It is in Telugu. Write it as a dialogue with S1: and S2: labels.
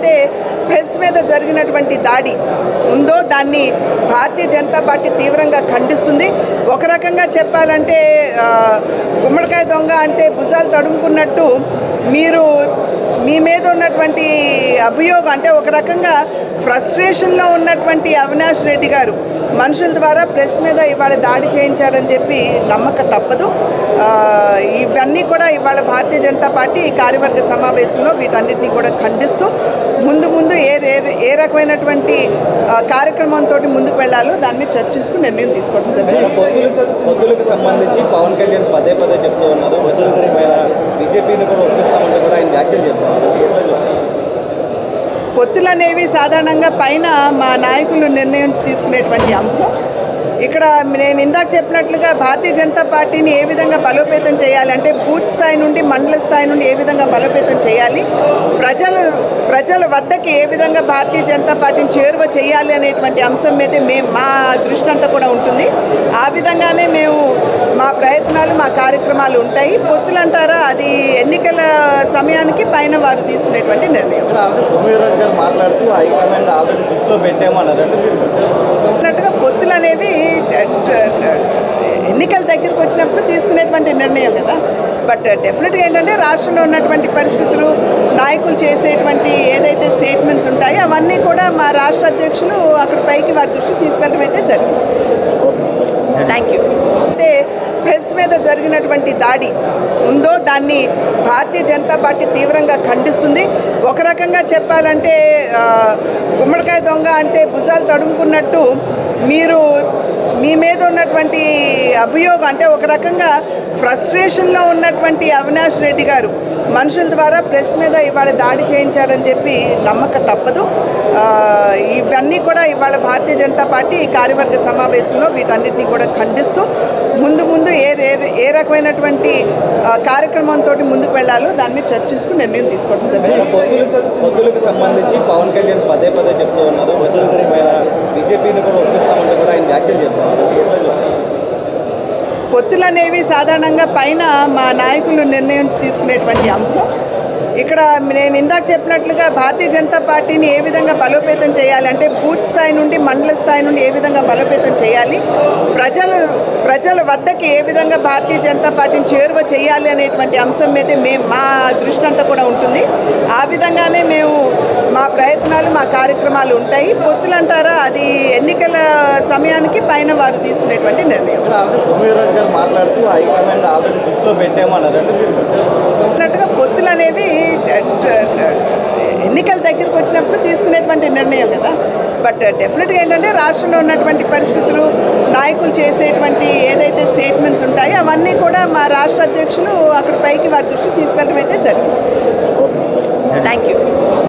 S1: అయితే ప్రెస్ మీద జరిగినటువంటి దాడి ఉందో దాన్ని భారతీయ జనతా పార్టీ తీవ్రంగా ఖండిస్తుంది ఒక రకంగా చెప్పాలంటే ఆ, గుమ్మడికాయ దొంగ అంటే భుజాలు తడుముకున్నట్టు మీరు మీ మీద ఉన్నటువంటి అభియోగం అంటే ఒక రకంగా ఫ్రస్ట్రేషన్లో ఉన్నటువంటి అవినాష్ రెడ్డి గారు మనుషుల ద్వారా ప్రెస్ మీద ఇవాళ దాడి చేయించారని చెప్పి నమ్మక తప్పదు ఆ, ఇవన్నీ కూడా ఇవాళ భారతీయ జనతా పార్టీ ఈ కార్యవర్గ సమావేశంలో వీటన్నిటిని కూడా ఖండిస్తూ ముందు ముందు ఏ ఏ- ఏ రకమైనటువంటి ఆ, కార్యక్రమంతో ముందుకు వెళ్ళాలో దాని మీద చర్చించుకుని నిర్ణయం తీసుకోవడం జరిగింది
S2: పొత్తులకు పొత్తులకు సంబంధించి పవన్ కళ్యాణ్ పదే పదే చెప్తూ ఉన్నారు పొత్తులకు బీజేపీని కూడా ఒప్పిస్తామంటే కూడా ఆయన వ్యాఖ్యలు చేస్తున్నారు ఎట్లా చూస్తారు
S1: పొత్తులు అనేవి సాధారణంగా పైన మా నాయకులు నిర్ణయం తీసుకునేటువంటి అంశం ఇక్కడ నేను ఇందాక చెప్పినట్లుగా భారతీయ జనతా పార్టీని ఏ విధంగా బలోపేతం చేయాలి అంటే బూత్ స్థాయి నుండి మండల స్థాయి నుండి ఏ విధంగా బలోపేతం చేయాలి ప్రజల ప్రజల వద్దకి ఏ విధంగా భారతీయ జనతా పార్టీని చేరువ చేయాలి అనేటువంటి అంశం మీదే మేము మా దృష్టి అంతా కూడా ఉంటుంది ఆ విధంగానే మేము మా ప్రయత్నాలు మా కార్యక్రమాలు ఉంటాయి పొత్తులు అంటారా అది ఎన్నికల సమయానికి పైన వారు తీసుకునేటువంటి నిర్ణయం
S2: ఇక్కడ ఆల్రెడీ సోమవీరాజు గారు మాట్లాడుతూ హైకమాండ్ ఆల్రెడీ దృష్టిలో పెట్టామన్నారు అంటే మీరు ప్రత్యేక
S1: అన్నట్టుగా పొత్తులు అనేవి ట- ట- ఎన్నికల దగ్గరికి వచ్చినప్పుడు తీసుకునేటువంటి నిర్ణయం కదా బట్ డెఫినెట్గా ఏంటంటే రాష్ట్రంలో ఉన్నటువంటి పరిస్థితులు నాయకులు చేసేటువంటి ఏదైతే స్టేట్మెంట్స్ ఉంటాయో అవన్నీ కూడా మా రాష్ట్ర అధ్యక్షులు అక్కడ పైకి వారి దృష్టికి తీసుకెళ్ళడం అయితే జరిగింది థ్యాంక్ యూ అయితే ప్రెస్ మీద జరిగినటువంటి దాడి ఉందో దాన్ని భారతీయ జనతా పార్టీ తీవ్రంగా ఖండిస్తుంది ఒక రకంగా చెప్పాలంటే ఆ, గుమ్మడికాయ దొంగ అంటే భుజాలు తడుముకున్నట్టు మీరు మీ మీద ఉన్నటువంటి అభియోగం అంటే ఒక రకంగా ఫ్రస్ట్రేషన్లో ఉన్నటువంటి అవినాష్ రెడ్డి గారు మనుషుల ద్వారా ప్రెస్ మీద ఇవాళ దాడి చేయించారని చెప్పి నమ్మక తప్పదు ఆ, ఇవన్నీ కూడా ఇవాళ భారతీయ జనతా పార్టీ ఈ కార్యవర్గ సమావేశంలో వీటన్నిటిని కూడా ఖండిస్తూ ముందు ముందు ఏ ఏ- ఏ రకమైనటువంటి ఆ, కార్యక్రమంతో ముందుకు వెళ్ళాలో దాని మీద చర్చించుకుని నిర్ణయం తీసుకోవడం జరిగింది
S2: పొత్తులకు పొత్తులకు సంబంధించి పవన్ కళ్యాణ్ పదే పదే చెప్తూ ఉన్నారు పొత్తులకు బీజేపీని కూడా ఒప్పిస్తామంటే కూడా ఆయన వ్యాఖ్యలు చేస్తున్నారు ఎట్లా చూస్తారు
S1: పొత్తులు అనేవి సాధారణంగా పైన మా నాయకులు నిర్ణయం తీసుకునేటువంటి అంశం ఇక్కడ నేను ఇందాక చెప్పినట్లుగా భారతీయ జనతా పార్టీని ఏ విధంగా బలోపేతం చేయాలి అంటే బూత్ స్థాయి నుండి మండల స్థాయి నుండి ఏ విధంగా బలోపేతం చేయాలి ప్రజల ప్రజల వద్దకి ఏ విధంగా భారతీయ జనతా పార్టీని చేరువ చేయాలి అనేటువంటి అంశం మీదే మేము మా దృష్టి అంతా కూడా ఉంటుంది ఆ విధంగానే మేము మా ప్రయత్నాలు మా కార్యక్రమాలు ఉంటాయి పొత్తులు అంటారా అది ఎన్నికల సమయానికి పైన వారు తీసుకునేటువంటి నిర్ణయం
S2: ఇక్కడ ఆల్రెడీ సోమవీరాజు గారు మాట్లాడుతూ హైకమాండ్ ఆల్రెడీ దృష్టిలో పెట్టామన్నారు అంటే మీరు ప్రత్యేక
S1: అన్నట్టుగా పొత్తులు అనేవి ట- ట- ఎన్నికల దగ్గరికి వచ్చినప్పుడు తీసుకునేటువంటి నిర్ణయం కదా బట్ డెఫినెట్గా ఏంటంటే రాష్ట్రంలో ఉన్నటువంటి పరిస్థితులు నాయకులు చేసేటువంటి ఏదైతే స్టేట్మెంట్స్ ఉంటాయో అవన్నీ కూడా మా రాష్ట్ర అధ్యక్షులు అక్కడ పైకి వారి దృష్టికి తీసుకెళ్ళడం అయితే జరిగింది థ్యాంక్ యూ